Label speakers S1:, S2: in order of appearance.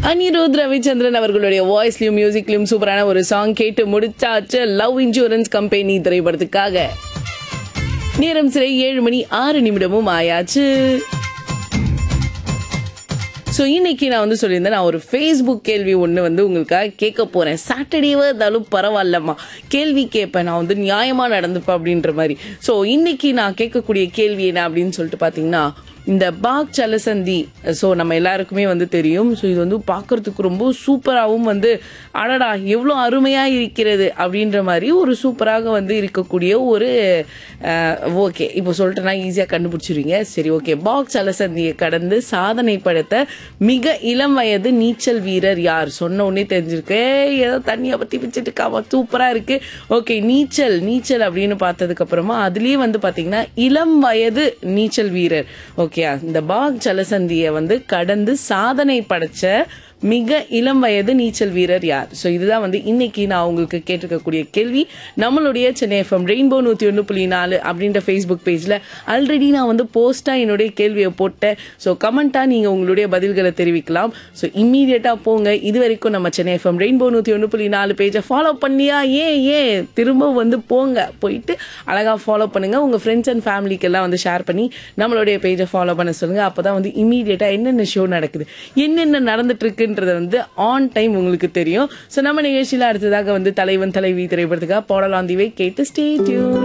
S1: அனிருத் ரவிச்சந்திரன் அவர்களுடைய வாய்ஸ்லயும் மியூசிக்லயும் சூப்பரான ஒரு சாங் கேட்டு முடிச்சாச்சு லவ் இன்சூரன்ஸ் கம்பெனி திரைப்படத்துக்காக நேரம் சிறை ஏழு மணி ஆறு நிமிடமும் ஆயாச்சு ஸோ இன்னைக்கு நான் வந்து சொல்லியிருந்தேன் நான் ஒரு ஃபேஸ்புக் கேள்வி ஒன்று வந்து உங்களுக்காக கேட்க போகிறேன் சாட்டர்டேவே இருந்தாலும் பரவாயில்லம்மா கேள்வி கேட்பேன் நான் வந்து நியாயமாக நடந்துப்பேன் அப்படின்ற மாதிரி ஸோ இன்னைக்கு நான் கேட்கக்கூடிய கேள்வி என்ன அப்படின்னு சொல்லிட்டு பார்த்தீங்கன்னா இந்த பாக் சலசந்தி ஸோ நம்ம எல்லாருக்குமே வந்து தெரியும் ஸோ இது வந்து பார்க்கறதுக்கு ரொம்ப சூப்பராகவும் வந்து அடடா எவ்வளோ அருமையாக இருக்கிறது அப்படின்ற மாதிரி ஒரு சூப்பராக வந்து இருக்கக்கூடிய ஒரு ஓகே இப்போ சொல்லிட்டேன்னா ஈஸியாக கண்டுபிடிச்சிருவீங்க சரி ஓகே பாக் சலசந்தியை கடந்து சாதனை படுத்த மிக இளம் வயது நீச்சல் வீரர் யார் சொன்ன உடனே தெரிஞ்சிருக்கு ஏய், ஏதோ தண்ணியை பற்றி பிச்சுட்டு இருக்காமா சூப்பராக இருக்கு ஓகே நீச்சல் நீச்சல் அப்படின்னு பார்த்ததுக்கு அப்புறமா அதுலேயே வந்து பார்த்தீங்கன்னா இளம் வயது நீச்சல் வீரர் ஓகே இந்த பாக் ஜலசந்தியை வந்து கடந்து சாதனை படைச்ச மிக இளம் வயது நீச்சல் வீரர் யார் ஸோ இதுதான் வந்து இன்னைக்கு நான் உங்களுக்கு கேட்டிருக்கக்கூடிய கேள்வி நம்மளுடைய சென்னை எஃப்எம் ரெயின்போ நூற்றி ஒன்று புள்ளி நாலு அப்படின்ற ஃபேஸ்புக் பேஜில் ஆல்ரெடி நான் வந்து போஸ்ட்டாக என்னுடைய கேள்வியை போட்டேன் ஸோ கமெண்ட்டாக நீங்கள் உங்களுடைய பதில்களை தெரிவிக்கலாம் ஸோ இம்மீடியட்டாக போங்க இது வரைக்கும் நம்ம சென்னை எஃப்எம் ரெயின்போ நூற்றி ஒன்று புள்ளி நாலு பேஜை ஃபாலோ பண்ணியா ஏன் ஏன் திரும்ப வந்து போங்க போயிட்டு அழகாக ஃபாலோ பண்ணுங்க உங்கள் ஃப்ரெண்ட்ஸ் அண்ட் ஃபேமிலிக்கெல்லாம் வந்து ஷேர் பண்ணி நம்மளுடைய பேஜை ஃபாலோ பண்ண சொல்லுங்கள் அப்போ தான் வந்து இம்மீடியட்டாக என்னென்ன ஷோ நடக்குது என்னென்ன நடந்துட்டு இருக்குன்றது வந்து ஆன் டைம் உங்களுக்கு தெரியும் ஸோ நம்ம நிகழ்ச்சியில் அடுத்ததாக வந்து தலைவன் தலைவி திரைப்படத்துக்காக பாடலாந்திவை கேட்டு ஸ்டே டியூன்